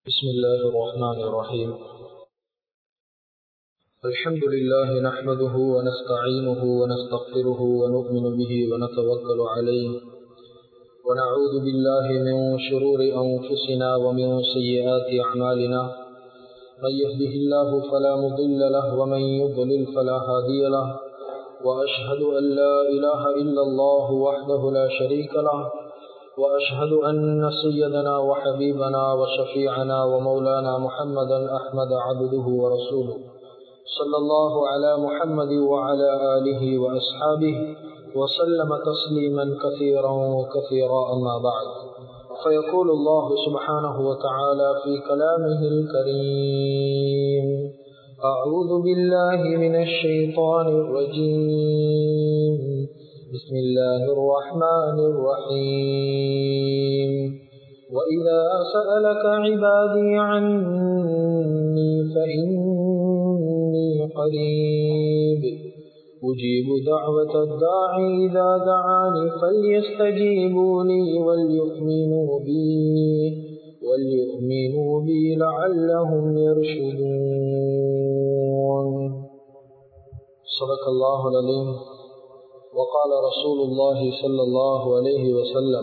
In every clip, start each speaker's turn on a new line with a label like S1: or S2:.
S1: بسم الله الرحمن الرحيم الحمد لله نحمده ونستعينه ونستغفره ونؤمن به ونتوكل عليه ونعوذ بالله من شرور أنفسنا ومن سيئات أعمالنا من يهده الله فلا مضل له ومن يضلل فلا هادي له وأشهد أن لا إله إلا الله وحده لا شريك له وأشهد أن سيدنا وحبيبنا وشفيعنا ومولانا محمدا أحمد عبده ورسوله صلى الله على محمد وعلى آله وأصحابه وسلم تسليما كثيرا وكثيرا أما بعد فيقول الله سبحانه وتعالى في كلامه الكريم أعوذ بالله من الشيطان الرجيم بسم الله الرحمن الرحيم وإذا سألك عبادي عني فإني قريب أجيب دعوة الداعي إذا دعاني فليستجيبوا لي وليؤمنوا بي وليؤمنوا بي لعلهم يرشدون صدق الله العظيم وقال رسول الله صلى الله عليه وسلم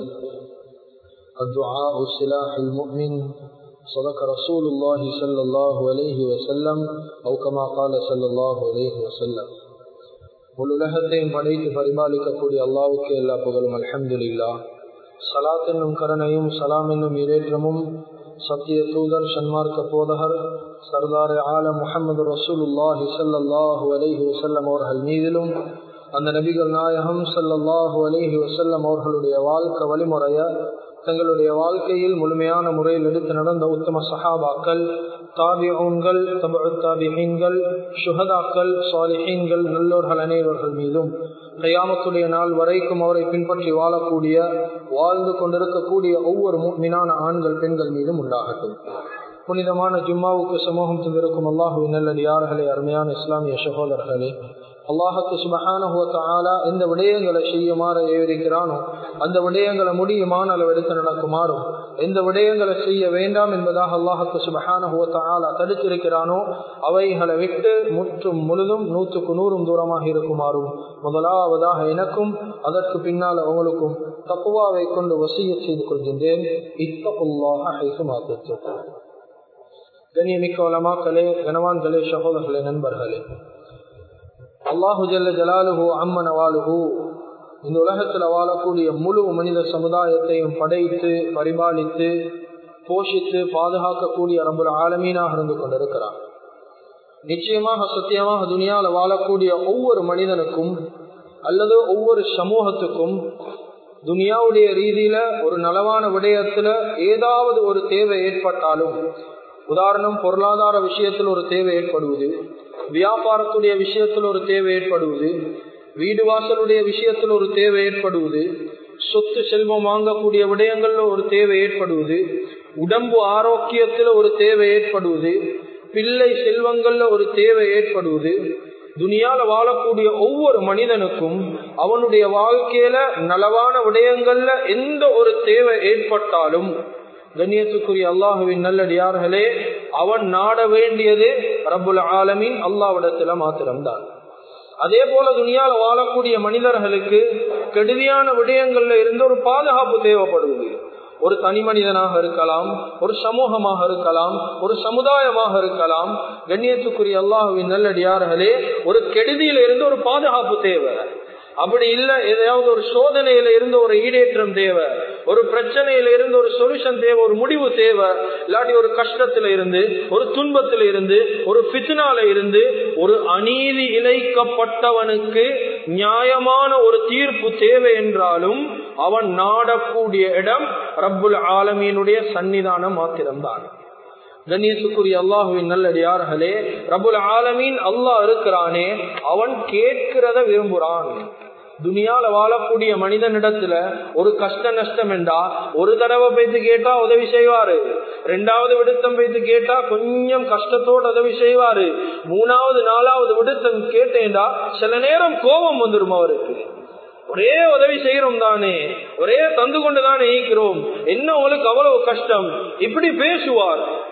S1: الدعاء سلاح المؤمن صدق رسول الله صلى الله عليه وسلم أو كما قال صلى الله عليه وسلم முழுலகத்தையும் படைத்து பரிபாலிக்கக்கூடிய அல்லாவுக்கு எல்லா புகழும் அலமதுல்லா சலாத் என்னும் கருணையும் சலாம் என்னும் இரேற்றமும் சத்திய தூதர் சன்மார்க்க போதகர் சர்தார் ஆல முகமது ரசூலுல்லாஹி சல்லாஹூ அலஹி வசல்லம் அவர்கள் மீதிலும் அந்த நபிகள் நாயகம் சல்லாஹூ அலஹி வசல்லம் அவர்களுடைய வாழ்க்கை வழிமுறைய தங்களுடைய வாழ்க்கையில் முழுமையான முறையில் எடுத்து நடந்த உத்தம சஹாபாக்கள் தாபியூன்கள் தாபிஹீன்கள் சுஹதாக்கள் சாலிஹீன்கள் நல்லோர்கள் அனைவர்கள் மீதும் கையாமத்துடைய நாள் வரைக்கும் அவரை பின்பற்றி வாழக்கூடிய வாழ்ந்து கொண்டிருக்கக்கூடிய ஒவ்வொரு மீனான ஆண்கள் பெண்கள் மீதும் உண்டாகட்டும் புனிதமான ஜும்மாவுக்கு சமூகம் தந்திருக்கும் அல்லாஹுவின் நல்லடியார்களே அருமையான இஸ்லாமிய சகோதரர்களே அல்லாஹுக்கு சுபஹானுவத்தாலா எந்த விடயங்களை செய்யுமாறு ஏவிருக்கிறானோ அந்த விடயங்களை முடியுமான அளவு எடுத்து நடக்குமாறும் எந்த விடயங்களை செய்ய வேண்டாம் என்பதாக அல்லாஹுக்கு சுபஹானுவத்தாலா தடுத்திருக்கிறானோ அவைகளை விட்டு முற்றும் முழுதும் நூற்றுக்கு நூறும் தூரமாக இருக்குமாறும் முதலாவதாக எனக்கும் அதற்கு பின்னால் அவங்களுக்கும் தப்புவாவை கொண்டு வசிய செய்து கொள்கின்றேன் இத்தப்புல்லாக ஹைசுமாத்து கண்ணியமிக்க வளமாக்களே கனவான்களே சகோதரர்களே நண்பர்களே அல்லாஹு ஜல்ல ஜலாலுஹு அம்மன் அவாலுஹு இந்த உலகத்தில் வாழக்கூடிய முழு மனித சமுதாயத்தையும் படைத்து பரிபாலித்து போஷித்து பாதுகாக்கக்கூடிய ரம்புல ஆலமீனாக இருந்து கொண்டிருக்கிறார் நிச்சயமாக சத்தியமாக துணியாவில் வாழக்கூடிய ஒவ்வொரு மனிதனுக்கும் அல்லது ஒவ்வொரு சமூகத்துக்கும் துனியாவுடைய ரீதியில ஒரு நலவான விடயத்துல ஏதாவது ஒரு தேவை ஏற்பட்டாலும் உதாரணம் பொருளாதார விஷயத்தில் ஒரு தேவை ஏற்படுவது வியாபாரத்துடைய விஷயத்தில் ஒரு தேவை ஏற்படுவது வீடு வாசலுடைய விஷயத்தில் ஒரு தேவை ஏற்படுவது சொத்து செல்வம் வாங்கக்கூடிய விடயங்கள்ல ஒரு தேவை ஏற்படுவது உடம்பு ஆரோக்கியத்தில் ஒரு தேவை ஏற்படுவது பிள்ளை செல்வங்கள்ல ஒரு தேவை ஏற்படுவது துனியால வாழக்கூடிய ஒவ்வொரு மனிதனுக்கும் அவனுடைய வாழ்க்கையில நலவான விடயங்கள்ல எந்த ஒரு தேவை ஏற்பட்டாலும் கண்ணியத்துக்குரிய அல்லாஹுவின் நல்லடியார்களே அவன் நாட வேண்டியது ரபுல் ஆலமின் அல்லாவிடத்துல மாத்திரம்தான் அதே போல துணியால வாழக்கூடிய மனிதர்களுக்கு கெடுதியான விடயங்கள்ல இருந்து ஒரு பாதுகாப்பு தேவைப்படுவது ஒரு தனி மனிதனாக இருக்கலாம் ஒரு சமூகமாக இருக்கலாம் ஒரு சமுதாயமாக இருக்கலாம் கண்ணியத்துக்குரிய அல்லாஹுவின் நல்லடியார்களே ஒரு கெடுதியில இருந்து ஒரு பாதுகாப்பு தேவை அப்படி இல்ல எதையாவது ஒரு சோதனையில இருந்து ஒரு ஈடேற்றம் தேவை ஒரு பிரச்சனையில இருந்து ஒரு சொல்யூஷன் தேவை ஒரு முடிவு தேவை இல்லாட்டி ஒரு கஷ்டத்துல இருந்து ஒரு துன்பத்துல இருந்து ஒரு பித்னால இருந்து ஒரு அநீதி இழைக்கப்பட்டவனுக்கு நியாயமான ஒரு தீர்ப்பு தேவை என்றாலும் அவன் நாடக்கூடிய இடம் ரப்புல் ஆலமீனுடைய சன்னிதானம் மாத்திரம்தான் கண்ணியத்துக்குரிய அல்லாஹுவின் நல்லடியார்களே ரபுல் ஆலமீன் அல்லாஹ் இருக்கிறானே அவன் கேட்கிறத விரும்புறான் துனியால வாழக்கூடிய மனிதனிடத்துல ஒரு கஷ்ட நஷ்டம் என்றா ஒரு தடவை போய்த்து கேட்டா உதவி செய்வாரு ரெண்டாவது விடுத்தம் போய்த்து கேட்டா கொஞ்சம் கஷ்டத்தோடு உதவி செய்வாரு மூணாவது நாலாவது விடுத்தம் கேட்டேன்டா சில நேரம் கோபம் வந்துடும் அவருக்கு ஒரே உதவி செய்யறோம் தானே ஒரே தந்து கொண்டு தானே ஈக்கிறோம் என்ன உங்களுக்கு அவ்வளவு கஷ்டம் இப்படி பேசுவார்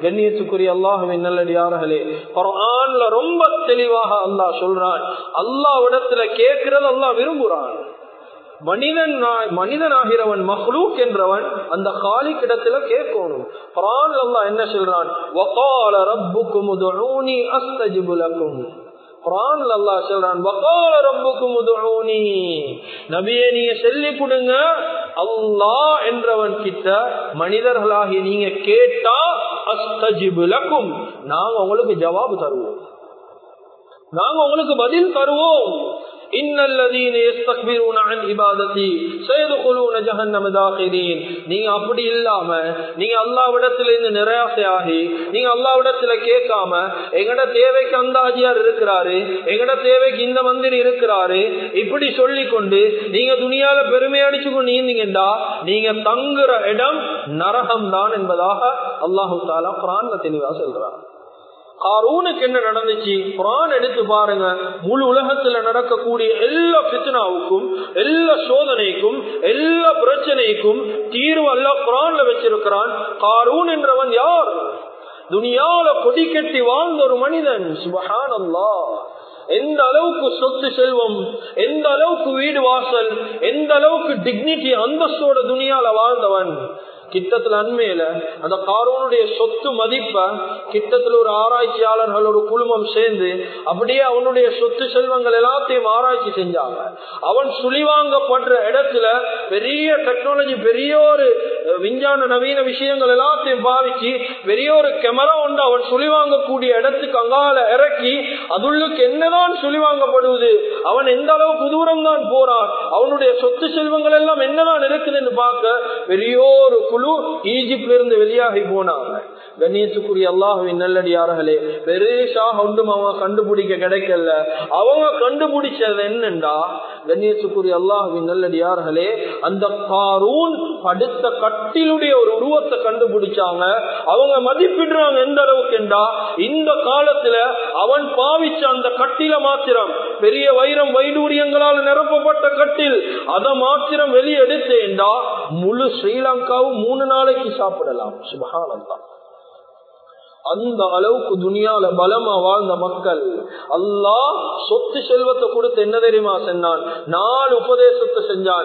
S1: கண்ணியத்துக்குரிய அல்லாஹுவின் நல்லடியார்களே குரான்ல ரொம்ப தெளிவாக அல்லாஹ் சொல்றான் அல்லாவிடத்துல கேட்கிறது அல்லாஹ் விரும்புறான் மனிதன் மனிதனாகிறவன் மஹ்லூக் என்றவன் அந்த காலி கிடத்துல கேட்கணும் குரான் அல்லாஹ் என்ன சொல்றான் வகால ரப்புக்கும் உதுஊனி அஸ்தஜிபு லக்கும் குரான் அல்லா சொல்றான் வகால ரப்புக்கும் உதுஊனி நபியே நீங்க சொல்லி கொடுங்க அல்லாஹ் என்றவன் கிட்ட மனிதர்களாகி நீங்க கேட்டா அஸ்தஜிபு லக்கும் நாங்க உங்களுக்கு ஜவாபு தருவோம் நாங்க உங்களுக்கு பதில் தருவோம் நீங்க அப்படி இல்லாம நீங்க அல்லாவிடத்துல இருந்து நிராசையாகி நீங்க அல்லாவிடத்துல கேட்காம எங்கட தேவைக்கு அந்த ஆஜியார் இருக்கிறாரு எங்கட தேவைக்கு இந்த மந்திரி இருக்கிறாரு இப்படி சொல்லி கொண்டு நீங்க துணியால பெருமை அடிச்சு கொண்டு நீந்தீங்கடா நீங்க தங்குற இடம் நரகம் தான் என்பதாக அல்லாஹு தாலா பிரான்ல தெளிவா சொல்றார் காரூனுக்கு என்ன நடந்துச்சு குரான் எடுத்து பாருங்க முழு உலகத்துல நடக்கக்கூடிய எல்லா பித்னாவுக்கும் எல்லா சோதனைக்கும் எல்லா பிரச்சனைக்கும் தீர்வு அல்ல குரான்ல வச்சிருக்கிறான் காரூன் என்றவன் யார் துனியால கொடி கட்டி வாழ்ந்த ஒரு மனிதன் சுபஹான் அல்லா எந்த அளவுக்கு சொத்து செல்வம் எந்த அளவுக்கு வீடு வாசல் எந்த அளவுக்கு டிக்னிட்டி அந்தஸ்தோட துணியால வாழ்ந்தவன் கிட்டத்துல அண்மையில அந்த காரோனுடைய சொத்து மதிப்ப கிட்டத்துல ஒரு ஆராய்ச்சியாளர்கள் ஒரு குழுமம் சேர்ந்து அப்படியே அவனுடைய சொத்து செல்வங்கள் எல்லாத்தையும் ஆராய்ச்சி செஞ்சாங்க அவன் சுழிவாங்கப்படுற இடத்துல பெரிய டெக்னாலஜி பெரிய ஒரு விஞ்ஞான நவீன விஷயங்கள் எல்லாத்தையும் பாவிச்சு பெரிய ஒரு கேமரா ஒன்று அவன் சுழிவாங்கக்கூடிய இடத்துக்கு அங்கால இறக்கி அதுள்ளுக்கு என்னதான் சுழிவாங்கப்படுவது அவன் எந்த அளவுக்கு தூரம் தான் போறான் அவனுடைய சொத்து செல்வங்கள் எல்லாம் என்னதான் இருக்குதுன்னு பார்க்க பெரிய ஒரு குழு ஈஜிப்ட்ல இருந்து வெளியாகி போனாங்க கண்ணியத்துக்குரிய அல்லாஹுவின் நல்லடியார்களே பெருசாக ஒன்றும் அவங்க கண்டுபிடிக்க கிடைக்கல அவங்க கண்டுபிடிச்சது என்னண்டா கண்ணியத்துக்குரிய அல்லாஹுவின் நல்லடியார்களே அந்த காரூன் படுத்த கட்டிலுடைய ஒரு உருவத்தை கண்டுபிடிச்சாங்க அவங்க மதிப்பிடுறாங்க எந்த அளவுக்குண்டா இந்த காலத்துல அவன் பாவிச்ச அந்த கட்டில மாத்திரம் பெரிய வைரம் வைடூரியங்களால் நிரப்பப்பட்ட கட்டில் அதை மாத்திரம் வெளியெடுத்தேன்டா முழு ஸ்ரீலங்காவும் மூணு நாளைக்கு சாப்பிடலாம் சுபகானந்தா அந்த அளவுக்கு துனியால பலமா வாழ்ந்த மக்கள் அல்லாஹ் சொத்து செல்வத்தை கொடுத்து என்ன தெரியுமா செஞ்சான் நாலு உபதேசத்தை செஞ்சான்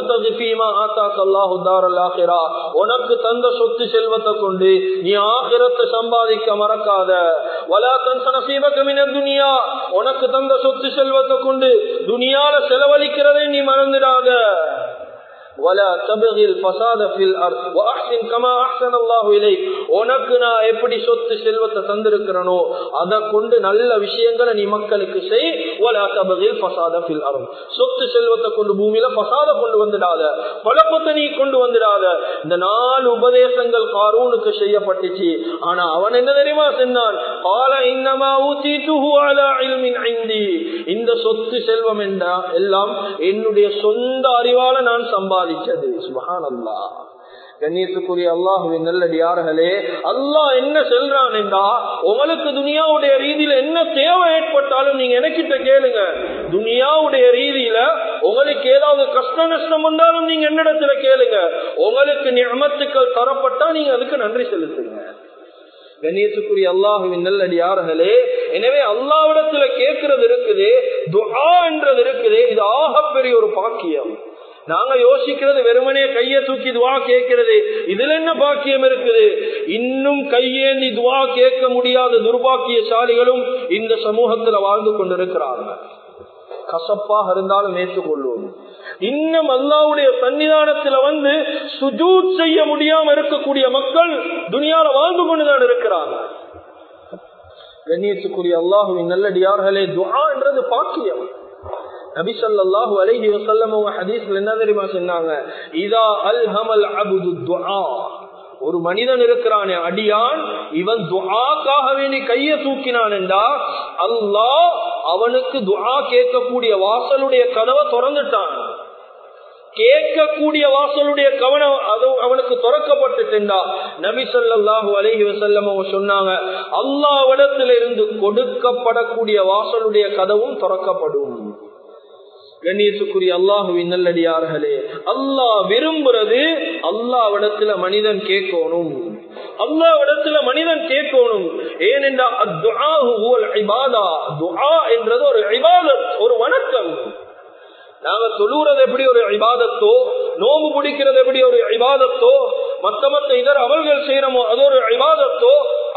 S1: உனக்கு தந்த சொத்து செல்வத்தை கொண்டு நீ ஆகிரத்தை சம்பாதிக்க மறக்காத வலா தன்சன சீவகமின துனியா உனக்கு தந்த சொத்து செல்வத்தை கொண்டு துனியால செலவழிக்கிறதை நீ மறந்துடாத உனக்கு நான் எப்படி சொத்து செல்வத்தை தந்திருக்கிறனோ அதை கொண்டு நல்ல விஷயங்களை நீ மக்களுக்கு செய் சொத்து செல்வத்தை கொண்டு பூமியில பசாத கொண்டு வந்துடாத குழப்பத்தை நீ கொண்டு வந்துடாத இந்த நாலு உபதேசங்கள் காரூனுக்கு செய்யப்பட்டுச்சு ஆனா அவன் என்ன தெரியுமா சென்றான் கால இன்னமா ஊத்தி இந்த சொத்து செல்வம் என்றா எல்லாம் என்னுடைய சொந்த அறிவால நான் சம்பாதிச்சது சுபஹானல்லா கண்ணியத்துக்குரிய அல்லாஹுவின் நல்லடியார்களே அல்லாஹ் என்ன செல்றான் என்றா உங்களுக்கு துனியாவுடைய ரீதியில என்ன தேவை ஏற்பட்டாலும் நீங்க எனக்கிட்ட கேளுங்க துனியாவுடைய ரீதியில உங்களுக்கு ஏதாவது கஷ்ட நஷ்டம் வந்தாலும் நீங்க என்னிடத்துல கேளுங்க உங்களுக்கு நியமத்துக்கள் தரப்பட்டா நீங்க அதுக்கு நன்றி செலுத்துங்க கண்ணியத்துக்குரிய அல்லாஹுவின் நல்லடியார்களே எனவே அல்லாவிடத்துல கேட்கறது இருக்குது துஆ என்றது இருக்குது இது ஆகப்பெரிய ஒரு பாக்கியம் நாங்க யோசிக்கிறது வெறுமனே கைய தூக்கி துவா கேட்கிறது இதுல என்ன பாக்கியம் இருக்குது இன்னும் கையேந்தி துவா கேட்க முடியாத துர்பாக்கியசாலிகளும் இந்த சமூகத்துல வாழ்ந்து கொண்டிருக்கிறார்கள் கசப்பாக இருந்தாலும் ஏற்றுக்கொள்வோம் இன்னும் அல்லாவுடைய சன்னிதானத்துல வந்து சுஜூத் செய்ய முடியாம இருக்கக்கூடிய மக்கள் துணியால வாழ்ந்து கொண்டுதான் இருக்கிறாங்க கண்ணியத்துக்குரிய அல்லாஹுவின் நல்லடியார்களே துஆ என்றது பாக்கியம் நபி ஸல்லல்லாஹு அலைஹி வஸல்லம் அவங்க ஹதீஸ்ல என்ன தெரியுமா சொன்னாங்க இதா அல்ஹமல் அப்து துஆ ஒரு மனிதன் இருக்கிறானே அடியான் இவன் துஆக்காக வேண்டி கைய தூக்கினான் என்றா அல்லாஹ் அவனுக்கு துஆ கேட்கக்கூடிய வாசலுடைய கதவை திறந்துட்டான் கேட்கக்கூடிய வாசலுடைய கவனம் அது அவனுக்கு திறக்கப்பட்டுட்டா நபி சொல்லாஹு அலஹி வசல்லம் அவங்க சொன்னாங்க அல்லாவிடத்திலிருந்து கொடுக்கப்படக்கூடிய வாசலுடைய கதவும் திறக்கப்படும் கண்ணியத்துக்குரிய அல்லாஹுவின் நல்லடியார்களே அல்லாஹ் விரும்புறது அல்லாவிடத்துல மனிதன் கேட்கணும் அல்லாவிடத்துல மனிதன் கேட்கணும் ஏனென்றால் என்றது ஒரு இபாதத் ஒரு வணக்கம் நாங்க தொழுறது எப்படி ஒரு இபாதத்தோ நோம்பு பிடிக்கிறது எப்படி ஒரு இபாதத்தோ மத்த மத்த இதர் அமல்கள் செய்யறோமோ அது ஒரு இபாதத்தோ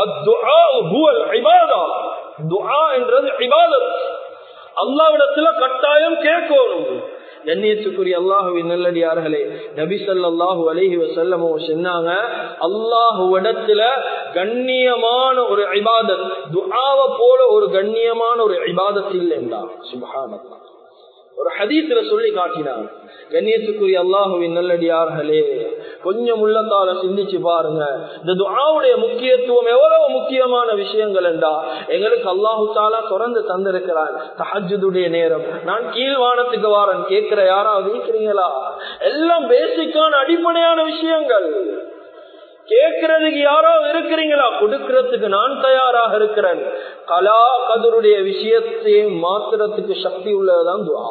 S1: என்றது இபாதத் அல்லாவிடத்துல கட்டாயம் கேட்கணும் கண்ணியத்துக்குரிய அல்லாஹுவின் நல்லடியார்களே நபி சல்லாஹூ அலஹி வசல்லமோ சொன்னாங்க அல்லாஹுவிடத்துல கண்ணியமான ஒரு ஐபாதத் துஆவை போல ஒரு கண்ணியமான ஒரு ஐபாதத் இல்லைண்டா சுபஹானல்லா ஒரு ஹதீஸ்ல சொல்லி காட்டினாங்க கண்ணியத்துக்குரிய அல்லாஹுவின் நல்லடியார்களே கொஞ்சம் உள்ளத்தால சிந்திச்சு பாருங்க இந்த துஆவுடைய முக்கியத்துவம் எவ்வளவு முக்கியமான விஷயங்கள் என்றா எங்களுக்கு அல்லாஹு தாலா தொடர்ந்து தந்திருக்கிறான் தஹஜுடைய நேரம் நான் கீழ்வானத்துக்கு வாரன் கேட்கிற யாராவது இருக்கிறீங்களா எல்லாம் பேசிக்கான அடிப்படையான விஷயங்கள் கேட்கறதுக்கு யாராவது இருக்கிறீங்களா கொடுக்கறதுக்கு நான் தயாராக இருக்கிறேன் கலா கதருடைய விஷயத்தை மாத்துறதுக்கு சக்தி உள்ளதுதான் துவா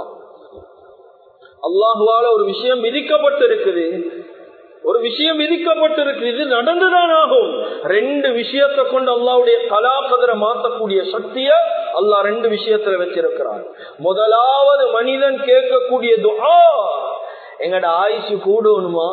S1: அல்லாஹுவால ஒரு விஷயம் விதிக்கப்பட்டு இருக்குது ஒரு விஷயம் விதிக்கப்பட்டிருக்கு இது நடந்துதான் ஆகும் ரெண்டு விஷயத்தை கொண்டு அல்லாவுடைய கலாபதரை மாற்றக்கூடிய சக்திய அல்லாஹ் ரெண்டு விஷயத்துல வச்சிருக்கிறான் முதலாவது மனிதன் கேட்கக்கூடிய துஆ எங்கட ஆயுசு கூடணுமா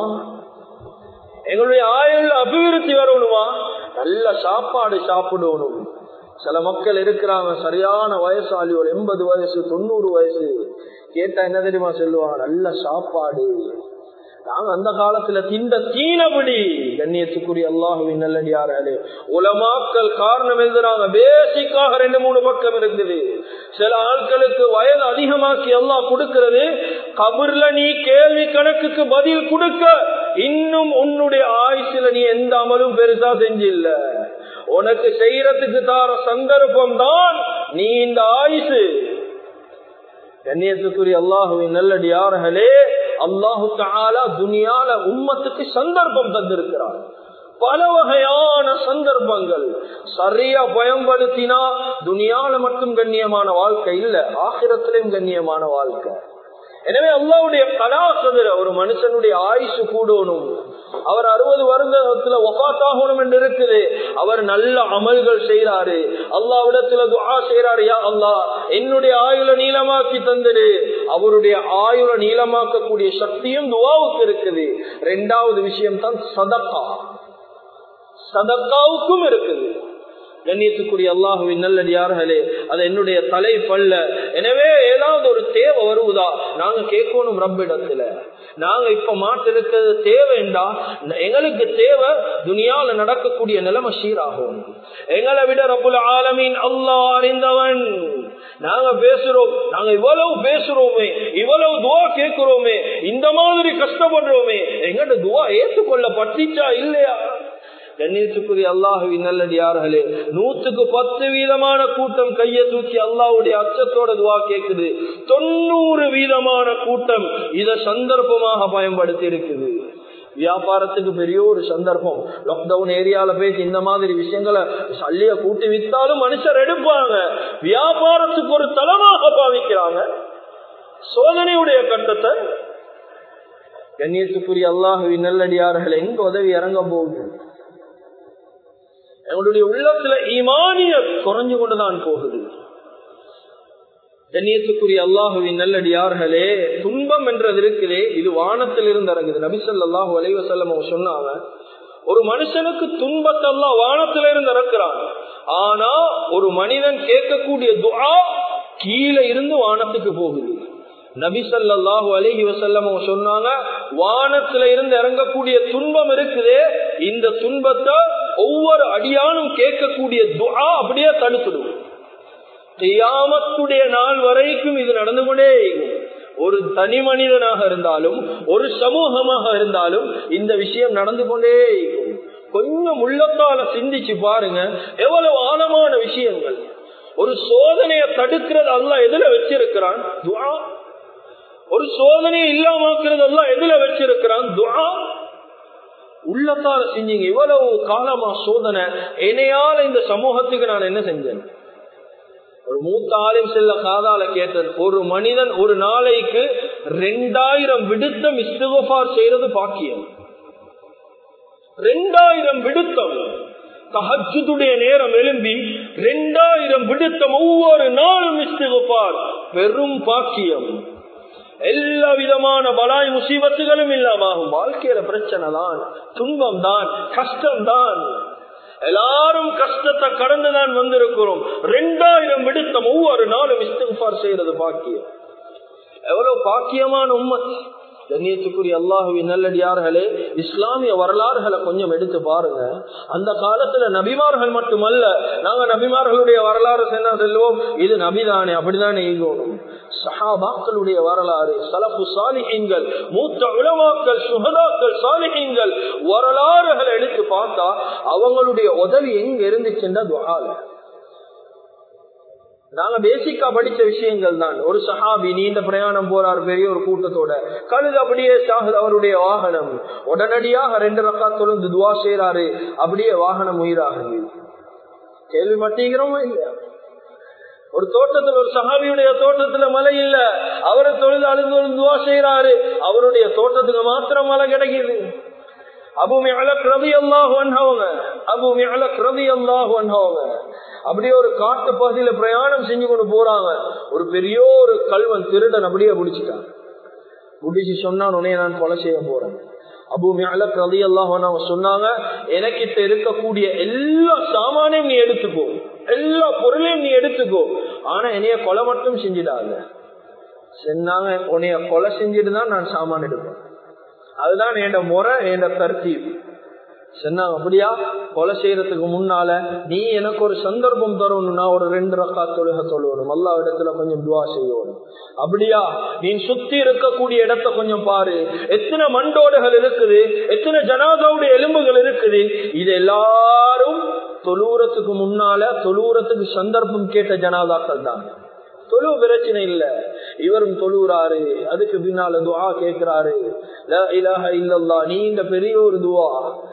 S1: எங்களுடைய ஆயுள் அபிவிருத்தி வரணுமா நல்ல சாப்பாடு சாப்பிடணும் சில மக்கள் இருக்கிறாங்க சரியான வயசாளி ஒரு எண்பது வயசு தொண்ணூறு வயசு கேட்டா என்ன தெரியுமா சொல்லுவாங்க நல்ல சாப்பாடு நாங்க அந்த காலத்துல திண்ட தீனபடி கண்ணியத்துக்குரிய அல்லாஹுவின் நல்லடியாரே உலமாக்கள் காரணம் எழுதுறாங்க பேசிக்காக ரெண்டு மூணு பக்கம் இருக்குது சில ஆட்களுக்கு வயது அதிகமாக்கி எல்லாம் கொடுக்கிறது கபர்ல நீ கேள்வி கணக்குக்கு பதில் கொடுக்க இன்னும் உன்னுடைய ஆயுசுல நீ எந்த அமலும் பெருசா செஞ்சில்ல உனக்கு செய்யறதுக்கு தார சந்தர்ப்பம் தான் நீ இந்த ஆயுசு கண்ணியத்துக்குரிய அல்லாஹுவின் நல்லடியார்களே அல்லாஹு தாலா துனியால உம்மத்துக்கு சந்தர்ப்பம் தந்திருக்கிறார் பல வகையான சந்தர்ப்பங்கள் சரியா பயன்படுத்தினா துனியால மட்டும் கண்ணியமான வாழ்க்கை இல்ல ஆகிரத்திலும் கண்ணியமான வாழ்க்கை எனவே அல்லாவுடைய கலாசதுர ஒரு மனுஷனுடைய ஆயுசு கூடணும் அவர் அறுபது வருடத்துல ஒபாத்தாகணும் என்று இருக்குது அவர் நல்ல அமல்கள் செய்யறாரு அல்லாவிடத்துல துஆ செய்யறாரு யா அல்லா என்னுடைய ஆயுள நீளமாக்கி தந்துடு அவருடைய ஆயுள நீளமாக்கக்கூடிய சக்தியும் துவாவுக்கு இருக்குது ரெண்டாவது விஷயம் தான் சதக்கா சதக்காவுக்கும் இருக்குது கண்ணியத்துக்குரிய அல்லாஹுவின் நல்லடியார்களே அது என்னுடைய தலைப்பல்ல எனவே ஏதாவது ஒரு தேவை வருவதா நாங்க கேட்கணும் ரப்பிடத்துல நாங்க இப்ப மாட்டிருக்கிறது தேவைண்டா எங்களுக்கு தேவை துனியால நடக்கக்கூடிய நிலைமை சீராகும் எங்களை விட ரப்புல ஆலமீன் அல்லாஹ் அறிந்தவன் நாங்க பேசுறோம் நாங்க இவ்வளவு பேசுறோமே இவ்வளவு துவா கேட்கிறோமே இந்த மாதிரி கஷ்டப்படுறோமே எங்கட துவா ஏற்றுக்கொள்ள பட்டிச்சா இல்லையா கண்ணியத்துக்குரிய அல்லாஹுவின் நல்லடியார்களே நூத்துக்கு பத்து வீதமான கூட்டம் கைய தூக்கி அல்லாஹுடைய அச்சத்தோட துவா கேக்குது தொண்ணூறு வீதமான கூட்டம் இத சந்தர்ப்பமாக பயன்படுத்தி இருக்குது வியாபாரத்துக்கு பெரிய ஒரு சந்தர்ப்பம் லாக்டவுன் ஏரியால போய் இந்த மாதிரி விஷயங்களை சல்லிய கூட்டி வித்தாலும் மனுஷர் எடுப்பாங்க வியாபாரத்துக்கு ஒரு தளமாக பாவிக்கிறாங்க சோதனையுடைய கட்டத்தை கண்ணியத்துக்குரிய அல்லாஹுவின் நல்லடியார்கள் எங்க உதவி இறங்க போகுது எங்களுடைய உள்ளத்துல ஈமானிய குறைஞ்சு கொண்டுதான் போகுது கண்ணியத்துக்குரிய அல்லாஹுவின் நல்லடியார்களே துன்பம் என்றது இருக்குதே இது வானத்தில் இருந்து இறங்குது நபிசல்லாஹு அலைவசல்லம் சொன்னாங்க ஒரு மனுஷனுக்கு துன்பத்தெல்லாம் வானத்தில இருந்து இறக்குறான் ஆனா ஒரு மனிதன் கேட்கக்கூடிய துஆ கீழே இருந்து வானத்துக்கு போகுது நபி சல்லாஹூ அலஹி வசல்லம் சொன்னாங்க வானத்துல இருந்து இறங்கக்கூடிய துன்பம் இருக்குதே இந்த துன்பத்தை ஒவ்வொரு அடியானும் கேட்கக்கூடிய துஆ அப்படியே தடுத்துடும் கியாமத்துடைய நாள் வரைக்கும் இது நடந்து கொண்டே இருக்கும் ஒரு தனி மனிதனாக இருந்தாலும் ஒரு சமூகமாக இருந்தாலும் இந்த விஷயம் நடந்து கொண்டே இருக்கும் கொஞ்சம் உள்ளத்தால சிந்திச்சு பாருங்க எவ்வளவு ஆழமான விஷயங்கள் ஒரு சோதனையை தடுக்கிறது அல்ல எதுல வச்சிருக்கிறான் துவா ஒரு சோதனையை இல்லாமக்கிறது எல்லாம் எதுல வச்சிருக்கிறான் துவா உள்ளத்தால செஞ்சீங்க இவ்வளவு காலமா சோதனை என்னையால இந்த சமூகத்துக்கு நான் என்ன செஞ்சேன் ஒரு மூத்த ஆளும் செல்ல காதால கேட்டது ஒரு மனிதன் ஒரு நாளைக்கு ரெண்டாயிரம் விடுத்தம் இஸ்துகபார் செய்யறது பாக்கியம் ரெண்டாயிரம் விடுத்தம் தஹஜுடைய நேரம் எழும்பி ரெண்டாயிரம் விடுத்தம் ஒவ்வொரு நாளும் இஸ்துகபார் பெரும் பாக்கியம் எல்லா விதமான பலாய் முசீபத்துகளும் இல்லாமாகும் வாழ்க்கையில பிரச்சனை தான் துன்பம் தான் கஷ்டம் தான் எல்லாரும் கஷ்டத்தை கடந்துதான் வந்திருக்கிறோம் ரெண்டாயிரம் விடுத்தம் ஒவ்வொரு நாளும் இஸ்திஃபார் செய்யறது பாக்கியம் எவ்வளவு பாக்கியமான உண்மை கண்ணியத்துக்குரிய அல்லாஹுவின் நல்லடியார்களே இஸ்லாமிய வரலாறுகளை கொஞ்சம் எடுத்து பாருங்க அந்த காலத்துல நபிமார்கள் மட்டுமல்ல நாங்க நபிமார்களுடைய வரலாறு சென்னா செல்வோம் இது நபிதானே அப்படிதானே ஈகோணும் சஹாபாக்களுடைய வரலாறு சலப்பு சாலிஹீன்கள் மூத்த உலமாக்கள் சுகதாக்கள் சாலிஹீன்கள் வரலாறுகளை எடுத்து பார்த்தா அவங்களுடைய உதவி எங்க இருந்துச்சுன்னா துவால நாங்க பேசிக்கா படிச்ச விஷயங்கள் தான் ஒரு சஹாபி நீண்ட பிரயாணம் போறார் பெரிய ஒரு கூட்டத்தோட கழுது அப்படியே சாகுது அவருடைய வாகனம் உடனடியாக ரெண்டு ரக்கா தொழுந்து துவா செய்யறாரு அப்படியே வாகனம் உயிராகுது கேள்வி மாட்டேங்கிறோமா இல்லையா ஒரு தோட்டத்துல ஒரு சஹாபியுடைய தோட்டத்துல மழை இல்ல அவரை தொழுது அழுது துவா செய்யறாரு அவருடைய தோட்டத்துக்கு மாத்திரம் மழை கிடைக்குது அபு மிளக் ரவி அல்லாஹ் வந்தவங்க அபு மிளக் ரவி அல்லாஹ் வந்தவங்க அப்படியே ஒரு காட்டு பகுதியில பிரயாணம் செஞ்சு கொண்டு போறாங்க ஒரு பெரிய ஒரு கல்வன் திருடன் அப்படியே பிடிச்சிட்டான் பிடிச்சு சொன்னான் உடனே நான் கொலை செய்ய போறேன் அபு மிளக் ரவி அல்லாஹ் அவங்க சொன்னாங்க எனக்கிட்ட இருக்கக்கூடிய எல்லா சாமானையும் நீ எடுத்துக்கோ எல்லா பொருளையும் நீ எடுத்துக்கோ ஆனா என்னைய கொலை மட்டும் செஞ்சிடாத சொன்னாங்க உன்னைய கொலை செஞ்சுட்டு தான் நான் சாமான் எடுப்பேன் அதுதான் என் முறை என் தர்த்தீப் சொன்னாங்க அப்படியா கொலை செய்யறதுக்கு முன்னால நீ எனக்கு ஒரு சந்தர்ப்பம் தரணும்னா ஒரு ரெண்டு ரக்கா தொழுக தொழுவணும் எல்லா இடத்துல கொஞ்சம் துவா செய்யணும் அப்படியா நீ சுத்தி இருக்கக்கூடிய இடத்த கொஞ்சம் பாரு எத்தனை மண்டோடுகள் இருக்குது எத்தனை ஜனாதாவுடைய எலும்புகள் இருக்குது இது எல்லாரும் தொழுவுறத்துக்கு முன்னால தொழுவுறத்துக்கு சந்தர்ப்பம் கேட்ட ஜனாதாக்கள் தான் தொழு பிரச்சனை இல்ல இவரும் தொழுறாரு அதுக்கு பின்னால துவா கேட்கிறாரு நீ இந்த பெரிய ஒரு துவா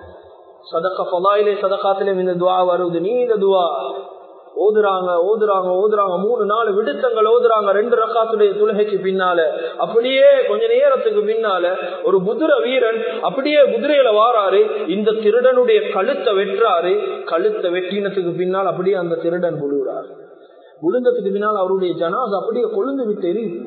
S1: சதக்க பலாயிலே சதக்காத்திலே இந்த துவா வருது நீ இந்த துவா ஓதுறாங்க ஓதுறாங்க ஓதுறாங்க மூணு நாலு விடுத்தங்கள் ஓதுறாங்க ரெண்டு ரக்காத்துடைய துலகைக்கு பின்னால அப்படியே கொஞ்ச நேரத்துக்கு பின்னால ஒரு குதிரை வீரன் அப்படியே குதிரையில வாராரு இந்த திருடனுடைய கழுத்தை வெட்டுறாரு கழுத்தை வெட்டினத்துக்கு பின்னால் அப்படியே அந்த திருடன் விழுகிறாரு விழுந்ததுக்கு பின்னால் அவருடைய ஜனாஸ் அப்படியே கொழுந்து விட்டு எரியுது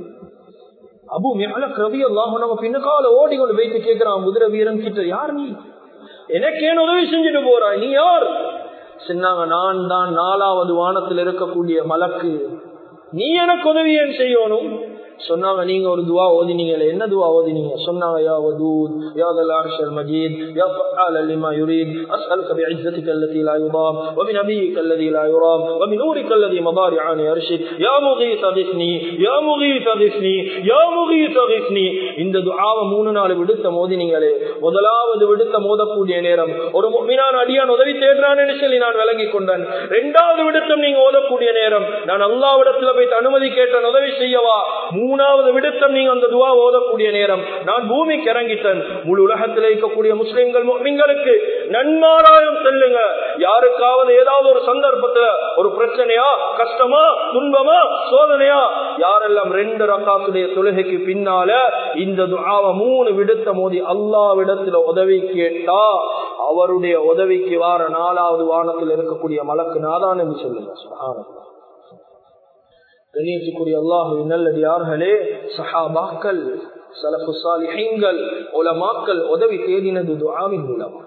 S1: அபு மேல கவி அல்லாஹ் நம்ம பின்னக்கால ஓடி கொண்டு வைத்து கேட்கிறான் குதிரை வீரன் கிட்ட யார் நீ எனக்கேன் உதவி செஞ்சுட்டு போறாய் நீ யார் சொன்னாங்க நான் தான் நாலாவது வானத்தில் இருக்கக்கூடிய மலக்கு நீ எனக்கு உதவி ஏன் செய்யணும் சொன்னாங்க நீங்க ஒரு துவா ஓதினீங்களே என்ன துவா ஓதினீங்க சொன்னாங்க யா வதூத் யா தல் அர்ஷல் மஜீத் யா ஃபஆல் லிமா யுரீத் அஸ்அலுக பிஇஸ்ஸதிக التي لا يضام وبنبيك الذي لا يرام وبنورك الذي مضارع عن عرشك يا مغيث غثني يا مغيث غثني يا مغيث غثني இந்த துஆவை மூணு நாள் விடுத்த மோதினீங்களே முதலாவது விடுத்த மோதக்கூடிய நேரம் ஒரு முஃமினான் அடியான் உதவி தேடுறான்னு சொல்லி நான் விளங்கி கொண்டேன் இரண்டாவது விடுத்தம் நீங்க ஓதக்கூடிய நேரம் நான் அல்லாவிடத்துல போய் அனுமதி கேட்டேன் உதவி செய்யவா மூணாவது விடுத்தம் நீங்க அந்த துவா ஓதக்கூடிய நேரம் நான் பூமிக்கு இறங்கிட்டேன் முழு உலகத்தில் இருக்கக்கூடிய முஸ்லிம்கள் முஸ்லிம்களுக்கு நன்மாராயம் செல்லுங்க யாருக்காவது ஏதாவது ஒரு சந்தர்ப்பத்துல ஒரு பிரச்சனையா கஷ்டமா துன்பமா சோதனையா யாரெல்லாம் ரெண்டு ரக்காத்துடைய தொழுகைக்கு பின்னால இந்த துவாவை மூணு விடுத்த மோதி அல்லாவிடத்துல உதவி கேட்டா அவருடைய உதவிக்கு வார நாலாவது வானத்தில் இருக்கக்கூடிய மலக்கு நாதான் என்று சொல்லுங்க சுகானம் கண்ணியத்துக்குரிய அல்லாஹு நல்லடியார்களே சஹாபாக்கள் சலப்பு சாலிஹீங்கள் உலமாக்கள் உதவி தேடினது துஆவின் மூலமா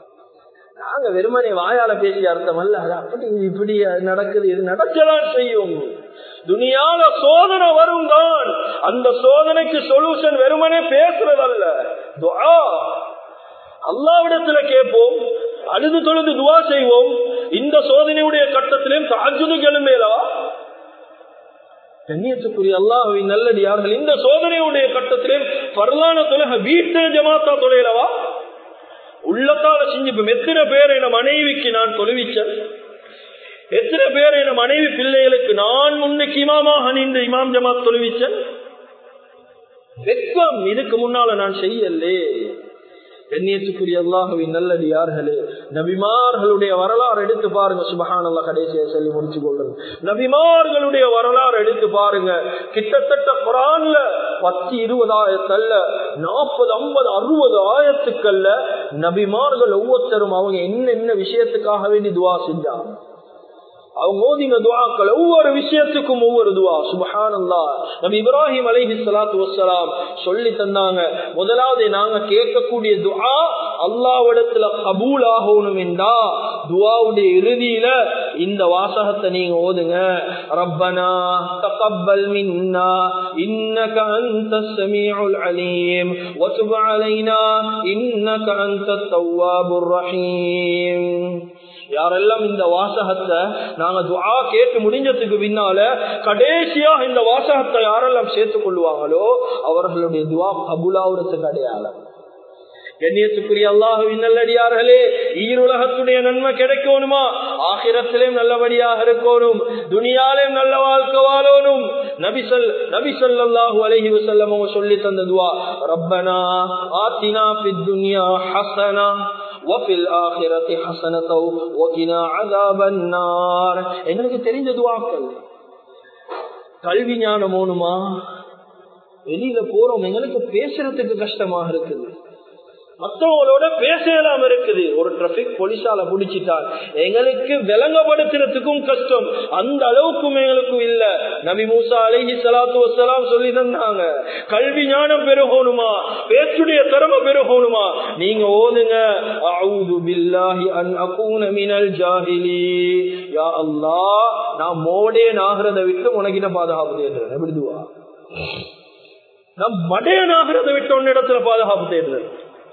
S1: நாங்க வெறுமனே வாயால பேசிய அர்த்தம் அல்ல அது அப்படி இப்படி நடக்குது இது நடக்கதான் செய்யும் துனியால சோதனை வரும் தான் அந்த சோதனைக்கு சொல்யூஷன் வெறுமனே பேசுறதல்ல துஆ அல்லாவிடத்துல கேட்போம் அழுது தொழுது துவா செய்வோம் இந்த சோதனையுடைய கட்டத்திலும் தாஜுது கெழுமேலவா கண்ணியத்துக்குரிய அல்லாஹுவின் நல்லடியார்கள் இந்த சோதனையுடைய கட்டத்திலே பரலான தொலக வீட்டு ஜமாத்தா தொலைலவா உள்ளத்தால செஞ்சு எத்தனை பேர் என மனைவிக்கு நான் தொழுவிச்சேன் எத்தனை பேர் என மனைவி பிள்ளைகளுக்கு நான் முன்னுக்கு இமாமாக நின்று இமாம் ஜமாத் தொழுவிச்சேன் வெக்கம் இதுக்கு முன்னால நான் செய்யலே கண்ணியத்துக்குரிய அல்லாஹுவின் நல்லடியார்களே நபிமார்களுடைய வரலாறு எடுத்து பாருங்க சுபஹானல்லா கடைசியை சொல்லி முடிச்சு கொள்றது நபிமார்களுடைய வரலாறு எடுத்து பாருங்க கிட்டத்தட்ட குரான்ல பத்து இருபது ஆயிரத்தல்ல நாற்பது ஐம்பது அறுபது ஆயிரத்துக்கல்ல நபிமார்கள் ஒவ்வொருத்தரும் அவங்க என்ன என்ன விஷயத்துக்காக வேண்டி துவா செஞ்சாங்க அவங்க ஓதின துவாக்கள் ஒவ்வொரு விஷயத்துக்கும் ஒவ்வொரு துவா சுபஹானல்லா நபி இப்ராஹிம் அலைஹி ஸலாத்து வஸ்ஸலாம் சொல்லி தந்தாங்க முதலாவது நாங்க கேட்கக்கூடிய துஆ அல்லாஹ்விடத்துல கபூல் ஆகணும் என்றா துஆவுடைய இறுதியில இந்த வாசகத்தை நீங்க ஓதுங்க ரப்பனா தகப்பல் மின்னா இன்னக அன்தஸ் ஸமீஉல் அலீம் வதுப் அலைனா இன்னக அன்தத் தவ்வாபுர் ரஹீம் யாரெல்லாம் இந்த வாசகத்தை நாங்க துஆ கேட்டு முடிஞ்சதுக்கு பின்னால கடைசியா இந்த வாசகத்தை யாரெல்லாம் சேர்த்துக் கொள்வாங்களோ அவர்களுடைய துவா கபுலாவுறதுக்கு அடையாளம் கண்ணியத்துக்குரிய அல்லாஹுவின் நல்லடியார்களே ஈருலகத்துடைய நன்மை கிடைக்கணுமா ஆகிரத்திலேயும் நல்லபடியாக இருக்கணும் துனியாலையும் நல்ல வாழ்க்கை வாழணும் நபிசல் நபிசல்லாஹு அலஹி வசல்லம் சொல்லி தந்த துவா ரப்பனா ஆத்தினா பித் துன்யா ஹசனா وفي الآخرة حسنة وقنا عذاب النار எங்களுக்கு தெரிஞ்ச துவாக்கள் கல்வி ஞானம் ஓணுமா வெளியில போறோம் எங்களுக்கு பேசுறதுக்கு கஷ்டமாக இருக்குது மற்றவங்களோட பேசலாம் இருக்குது ஒரு டிராபிக் போலீஸால பிடிச்சிட்டார் எங்களுக்கு விளங்கப்படுத்துறதுக்கும் கஷ்டம் அந்த அளவுக்கும் எங்களுக்கும் இல்ல நபி மூசா அலஹி சலாத்து வசலாம் சொல்லி தந்தாங்க கல்வி ஞானம் பெருகணுமா பேச்சுடைய திறமை பெருகணுமா நீங்க ஓதுங்க அவுது பில்லாஹி அன் அகூன மினல் ஜாஹிலி யா அல்லாஹ் நான் மோடே நாகிறத விட்டு உனக்கிட்ட பாதுகாப்பு தேடுறேன் எப்படிதுவா நான் மடையனாகிறத விட்டு உன்னிடத்துல பாதுகாப்பு தேடுறேன்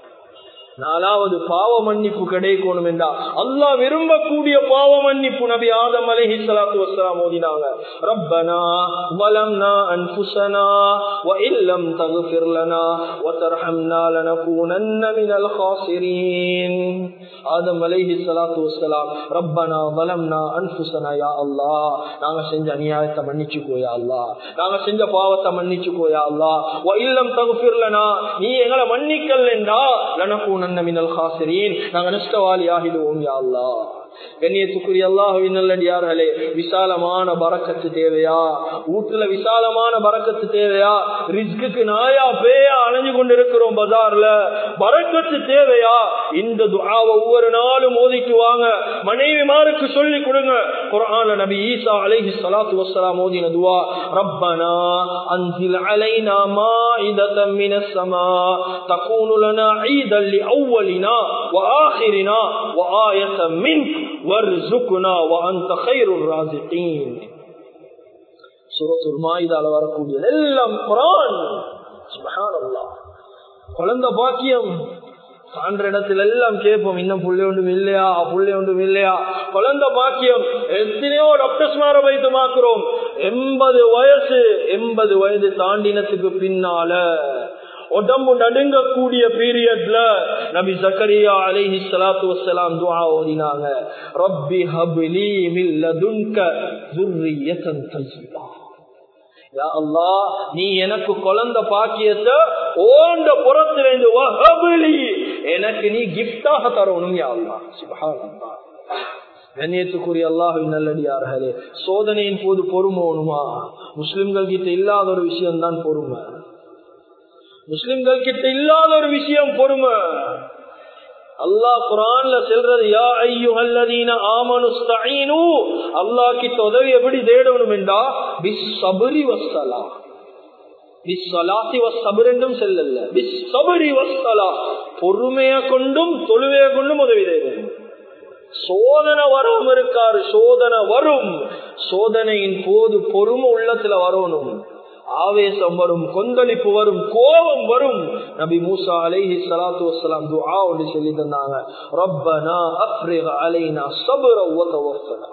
S1: நாலாவது பாவ மன்னிப்பு கிடைக்கணும் என்றா அல்லாஹ் விரும்பக்கூடிய பாவ மன்னிப்பு நபி ஆதம் அலைஹி ஸலாத்து வஸலாம் ஓதினாங்க ரப்பனா வலம்னா அன்ஃபுஸனா வ இல்லம் தக்ஃபிர் லனா வ தர்ஹம்னா லனகூனன்ன மினல் காசிரீன் ஆதம் அலைஹி ஸலாத்து வஸலாம் ரப்பனா வலம்னா அன்ஃபுஸனா யா அல்லாஹ் நாங்க செஞ்ச அநியாயத்தை மன்னிச்சுக்கோ யா அல்லாஹ் நாங்க செஞ்ச பாவத்தை மன்னிச்சுக்கோ யா அல்லாஹ் வ இல்லம் தக்ஃபிர் லனா நீ எங்களை மன்னிக்கலண்டா லனகூன மினல் காசிரீன் நாங்க நஷ்டவாளி ஆகிடுவோம் யா அல்லாஹ் கண்ணியத்துக்குரிய அல்லாஹுவின் நல்லடியார்களே விசாலமான பறக்கத்து தேவையா வீட்டுல விசாலமான பறக்கத்து தேவையா ரிஸ்க்கு நாயா பேயா அலைஞ்சு கொண்டிருக்கிறோம் பஜார்ல பறக்கத்து தேவையா இந்த துஆவை ஒவ்வொரு நாளும் ஓதிட்டு வாங்க மனைவிமாருக்கு சொல்லி கொடுங்க குர்ஆன்ல நபி ஈசா அலைஹி ஸலாத்து வஸ்ஸலாம் ஓதின துஆ ரப்பனா அன்சில் அலைனா மாஇதத்தம் மினஸ் ஸமா தகூனு லனா ஈதல் லிஅவ்வலினா வஆகிரினா வஆயத்தம் மின்க் வர்சுக்னா வஅன்த கைருர் ராசிகீன் சூரத்துல் மாயிதால வரக்கூடிய எல்லாம் குர்ஆன் சுப்ஹானல்லாஹ் குழந்தை பாக்கியம் சான்ற இடத்துல எல்லாம் கேட்போம் இன்னும் புள்ளை ஒன்றும் இல்லையா புள்ளை ஒன்றும் இல்லையா குழந்தை பாக்கியம் எத்தனையோ டாக்டர்ஸ் மாற வைத்து மாக்குறோம் எண்பது வயசு எண்பது வயது தாண்டினத்துக்கு பின்னால உடம்பு நடுங்கக்கூடிய பீரியட்ல நபி ஜக்கரியா அலைஹி ஸலாத்து வஸ்ஸலாம் துஆ ஓதினாங்க ரப்பி ஹப்லி மின் லதுன்க ذُرِّيَّةً தய்யிபா யா அல்லாஹ் நீ எனக்கு குழந்தை பாக்கியத்தை ஓண்ட புறத்திலிருந்து வஹப்லி எனக்கு நீ கிஃப்டாக தரணும் யா அல்லாஹ் சுப்ஹானல்லாஹ் கண்ணியத்துக்குரிய அல்லாஹின் நல்லடியார்களே சோதனையின் போது பொறுமோணுமா முஸ்லிம்கள் கிட்ட இல்லாத ஒரு விஷயம் தான் பொறுமை முஸ்லிம்கள் கிட்ட இல்லாத ஒரு விஷயம் பொறுமை அல்லாஹ் குரான்ல செல்றது யா ஐயுஹல்லதீன ஆமனுஸ்தஈனு அல்லாஹ் கிட்ட உதவி எப்படி தேடணும் என்றா பிஸ்ஸப்ரி வஸ்ஸலா பிஸ்ஸலாத்தி வஸ்ஸப்ர் என்றும் செல்லல்ல பிஸ்ஸப்ரி வஸ்ஸலா பொறுமையை கொண்டும் தொழுவையை கொண்டும் உதவி தேடணும் சோதனை வராம இருக்காரு சோதனை வரும் சோதனையின் போது பொறுமை உள்ளத்துல வரணும் ஆவேசம் வரும் கொந்தளிப்பு வரும் கோபம் வரும் நபி மூசா அலைஹி ஸலாத்து வஸ்ஸலாம் துஆ ஒன்று சொல்லி தந்தாங்க ரப்பனா அஃப்ரிக் அலைனா ஸப்ர வ தவஃபனா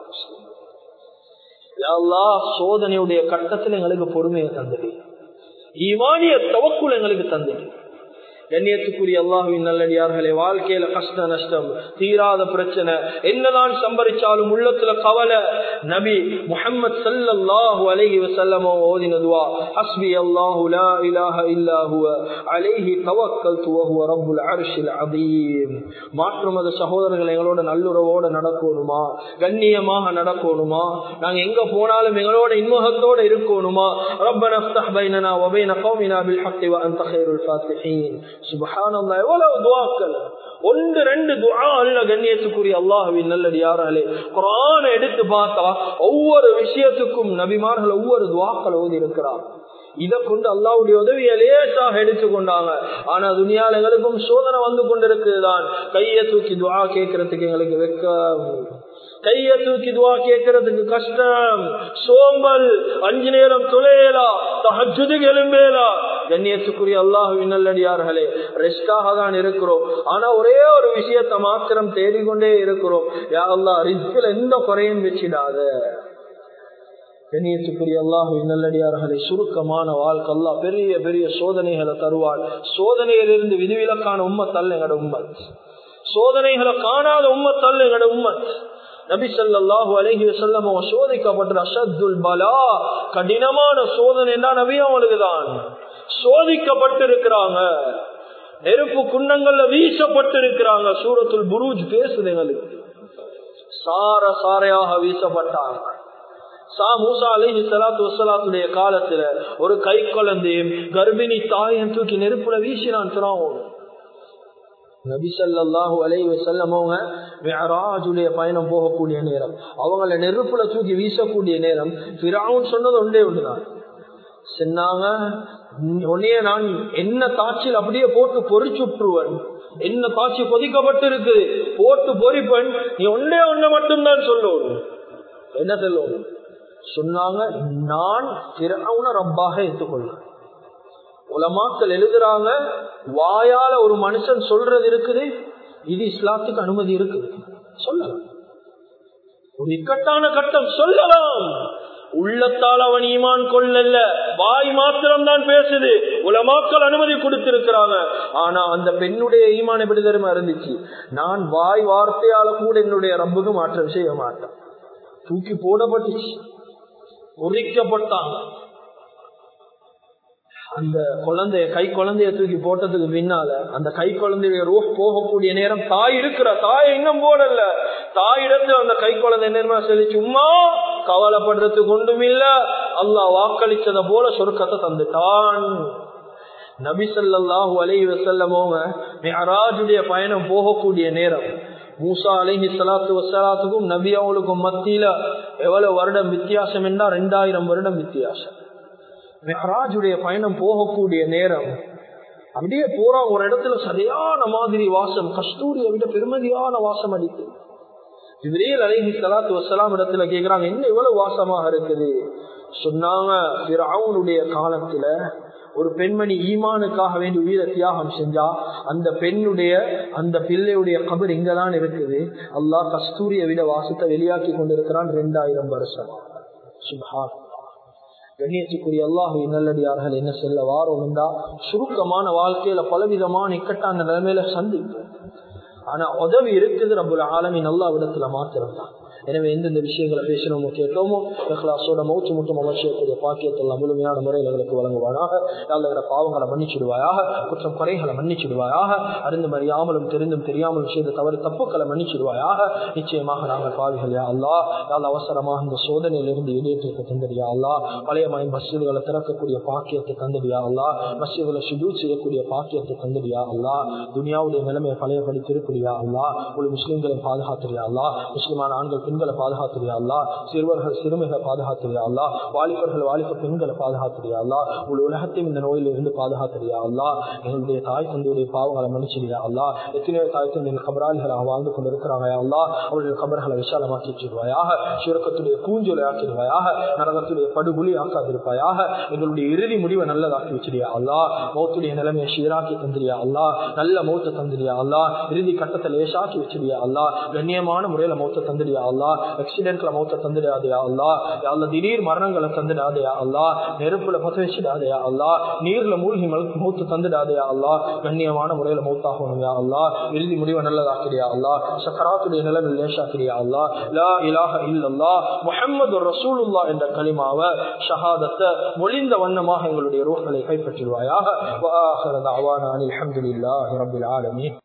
S1: யா அல்லாஹ் சோதனையுடைய கட்டத்தில் எங்களுக்கு பொறுமையை தந்தது ஈமானிய தவக்குள் எங்களுக்கு தந்தது கண்ணியத்துக்குரிய அல்லாஹுவின் நல்லடியார்களே வாழ்க்கையில கஷ்ட நஷ்டம் தீராத பிரச்சனை என்னதான் சம்பரிச்சாலும் உள்ளத்துல கவலை நபி முஹம்மது ஸல்லல்லாஹு அலைஹி வஸல்லம் ஓதின துஆ ஹஸ்பி அல்லாஹு லா இலாஹ இல்லா ஹுவ அலைஹி தவக்கல்து வ ஹுவ ரப்புல் அர்ஷில் அதீம் மாற்று மத சகோதரர்கள் எங்களோட நல்லுறவோட நடக்கணுமா கண்ணியமாக நடக்கணுமா நாங்க எங்க போனாலும் எங்களோட இன்முகத்தோட இருக்கணுமா ரப்பனா ஃப்தஹ் பைனனா வ பைன கௌமினா பில் ஹக்கி வ அன்த கைருல் ஃபாத்திஹீன் சுப்ஹானல்லாஹ் எவ்வளவு துஆக்கள் ஒன்று ரெண்டு துஆ அல்ல கண்ணியத்துக்குரிய அல்லாஹ்வின் நல்லடியார்களே குர்ஆனை எடுத்து பார்த்தா ஒவ்வொரு விஷயத்துக்கும் நபிமார்கள் ஒவ்வொரு துஆக்கள் ஓதி இருக்கிறார் இதை கொண்டு அல்லாவுடைய உதவியை லேசாக எடுத்துக்கொண்டாங்க ஆனா துணியால எங்களுக்கும் சோதனை வந்து கொண்டிருக்குதுதான் கையை தூக்கி துவா கேட்கறதுக்கு எங்களுக்கு வெக்க கைய தூக்கி துவா கேட்கறதுக்கு கஷ்டம் சோம்பல் அஞ்சு நேரம் துளையலா தஹஜுதுக்கு எலும்பேலா கண்ணியத்துக்குரிய அல்லாஹுவின் நல்லடியார்களே ரெஸ்டாக தான் இருக்கிறோம் ஆனா ஒரே ஒரு விஷயத்தை மாத்திரம் தேடிக்கொண்டே இருக்கிறோம் யா அல்லா ரிஸ்கில் எந்த குறையும் வச்சிடாத கண்ணியத்துக்குரிய அல்லாஹு நல்லடியார்களை சுருக்கமான வாழ்க்கை அல்லா பெரிய பெரிய சோதனைகளை தருவாள் சோதனையிலிருந்து விதிவிலக்கான உம்மத் அல்ல எங்கட உம்மத் சோதனைகளை காணாத உம்மத் அல்ல எங்கட உம்மத் நபி சல்லாஹூ அலஹி வசல்லம் அவன் சோதிக்கப்பட்ட அஷத்துல் பலா கடினமான சோதனை தான் நபி அவங்களுக்கு தான் சோதிக்கப்பட்டிருக்கிறாங்க நெருப்பு குண்டங்கள்ல வீசப்பட்டிருக்கிறாங்க சூரத்துல் புரூஜ் பேசுது எங்களுக்கு சார சாரையாக வீசப்பட்டாங்க சா மூசா அலிஹி சலாத்து வசலாத்துடைய காலத்துல ஒரு கை குழந்தையும் கர்ப்பிணி தாயும் தூக்கி நெருப்புல வீசினான் திராவும் நபிசல்லாஹு அலை செல்லம் அவங்க மேராஜுடைய பயணம் போகக்கூடிய நேரம் அவங்கள நெருப்புல தூக்கி வீசக்கூடிய நேரம் பிராவுன் சொன்னது ஒன்றே ஒன்றுதான் சொன்னாங்க உன்னைய நான் என்ன தாட்சியில் அப்படியே போட்டு பொறிச்சுற்றுவன் என்ன தாட்சி கொதிக்கப்பட்டு போட்டு பொறிப்பன் நீ ஒன்னே ஒன்ன மட்டும்தான் சொல்லணும் என்ன சொல்லணும் சொன்னாங்க நான் பிறவுன ரப்பாக ஏற்றுக்கொள்வேன் உலமாக்கள் எழுதுறாங்க வாயால ஒரு மனுஷன் சொல்றது இருக்குது இது இஸ்லாத்துக்கு அனுமதி இருக்குது சொல்லலாம் ஒரு இக்கட்டான கட்டம் சொல்லலாம் உள்ளத்தால் அவன் ஈமான் கொள்ளல வாய் மாத்திரம் தான் பேசுது உலமாக்கள் அனுமதி கொடுத்திருக்கிறாங்க ஆனா அந்த பெண்ணுடைய ஈமான் எப்படி தெரியுமா இருந்துச்சு நான் வாய் வார்த்தையால கூட என்னுடைய ரப்புக்கு மாற்றம் செய்ய மாட்டேன் தூக்கி போடப்பட்டுச்சு உரிக்கப்பட்டாங்க அந்த குழந்தைய கை குழந்தைய தூக்கி போட்டதுக்கு பின்னால அந்த கை குழந்தைய ரூஹ் போகக்கூடிய நேரம் தாய் இருக்கிற தாய் இன்னும் போடல தாய் இடத்துல அந்த கை குழந்தை நேரமா சொல்லி சும்மா கவலைப்படுறதுக்கு ஒன்றும் இல்ல அல்லா வாக்களிச்சத போல சொருக்கத்தை தந்துட்டான் நபிசல்லாஹு அலை வசல்லமோங்க மெஹராஜுடைய பயணம் போகக்கூடிய நேரம் மூசா அலைஹி சலாத்து வசலாத்துக்கும் நபி அவங்களுக்கும் மத்தியில எவ்வளவு வருடம் வித்தியாசம் என்றா ரெண்டாயிரம் வருடம் வித்தியாசம் மெஹராஜுடைய பயணம் போகக்கூடிய நேரம் அப்படியே போறா ஒரு இடத்துல சரியான மாதிரி வாசம் கஸ்தூரியை விட பெருமதியான வாசம் அடிக்குது இவரேல் அலைஹி சலாத்து வசலாம் இடத்துல கேக்குறாங்க என்ன இவ்வளவு வாசமாக இருக்குது சொன்னாங்க அவனுடைய காலத்துல ஒரு பெண்மணி ஈமானுக்காக வேண்டி உயிரை தியாகம் செஞ்சா அந்த பெண்ணுடைய அந்த பிள்ளையுடைய கபர் இங்கதான் இருக்குது அல்லாஹ் கஸ்தூரியை விட வாசத்தை வெளியாக்கி கொண்டிருக்கிறான் ரெண்டாயிரம் வருஷம் சுபான் கண்ணியத்துக்குரிய அல்லாஹு நல்லடியார்கள் என்ன செல்ல வாரோம்டா சுருக்கமான வாழ்க்கையில பலவிதமான இக்கட்டான நிலைமையில சந்திப்போம் ஆனா உதவி இருக்குது ரபுல் ஆலமின் அல்லா விடத்துல மாத்திரம் தான் எனவே எந்தெந்த விஷயங்களை பேசணுமோ கேட்டோமோ இஹ்லாஸோட மௌச்சு முட்டும் அவசியக்கூடிய பாக்கியத்தெல்லாம் முழுமையான முறையில் எங்களுக்கு வழங்குவாயாக யாழ்கிற பாவங்களை மன்னிச்சிடுவாயாக குற்றம் குறைகளை மன்னிச்சிடுவாயாக அறிந்து அறியாமலும் தெரிந்தும் தெரியாமலும் செய்த தவறு தப்புக்களை மன்னிச்சிடுவாயாக நிச்சயமாக நாங்கள் பாவிகள் யா அல்லா யாழ் அவசரமாக இந்த சோதனையிலிருந்து ஈடேற்றத்தை தந்தடியா அல்லா பழைய மயம் மசிதுகளை திறக்கக்கூடிய பாக்கியத்தை தந்தடியா அல்லா மசிதுகளை சுஜூத் செய்யக்கூடிய பாக்கியத்தை தந்தடியா அல்லா துனியாவுடைய நிலைமையை பழையபடி திருப்படியா அல்லா ஒரு முஸ்லீம்களை பாதுகாத்துறியா அல்லா முஸ்லிமான ஆண்கள் பெண்களை பாதுகாத்துறியா அல்லா சிறுவர்கள் சிறுமிகளை பாதுகாத்துறியா அல்லா வாலிபர்கள் வாலிப பெண்களை பாதுகாத்துறியா அல்லா ஒரு உலகத்தையும் இந்த நோயில இருந்து பாதுகாத்துறியா அல்லா எங்களுடைய தாய் தந்தையுடைய பாவங்களை மன்னிச்சிடியா அல்லா எத்தனையோ தாய் தந்தை கபராளிகளாக வாழ்ந்து கொண்டிருக்கிறாங்க அல்லா அவருடைய கபர்களை விசாலமாக்கி வச்சிருவாயாக சுரக்கத்துடைய பூஞ்சொலை ஆக்கிடுவாயாக நரகத்துடைய படுகொலி ஆக்காதிருப்பாயாக எங்களுடைய இறுதி முடிவை நல்லதாக்கி வச்சிருயா அல்லா மௌத்துடைய நிலைமையை சீராக்கி தந்திரியா அல்லா நல்ல மௌத்த தந்திரியா அல்லா இறுதி கட்டத்தை லேசாக்கி வச்சிருயா அல்லா கண்ணியமான முறையில மௌத்த தந்திரியா அல்லா அல்லா ஆக்சிடென்ட்ல மௌத்த தந்துடாதையா அல்லா அல்ல திடீர் மரணங்களை தந்துடாதையா அல்லா நெருப்புல பத்த வச்சுடாதையா அல்லா நீர்ல மூழ்கி மௌத்து தந்துடாதையா அல்லா கண்ணியமான முறையில மௌத்தாகணும் யா அல்லா இறுதி முடிவை நல்லதாக்கிறியா அல்லா சக்கராத்துடைய நிலைமை லேசாக்கிறியா அல்லா லா இலாஹ இல்லல்லா முஹம்மது ரசூலுல்லா என்ற கலிமாவை ஷஹாதத்தை மொழிந்த வண்ணமாக எங்களுடைய ரூஹ்களை கைப்பற்றிடுவாயாக வஆஹிரு தஅவானா அனில் ஹம்துலில்லாஹி ரப்பில் ஆலமீன்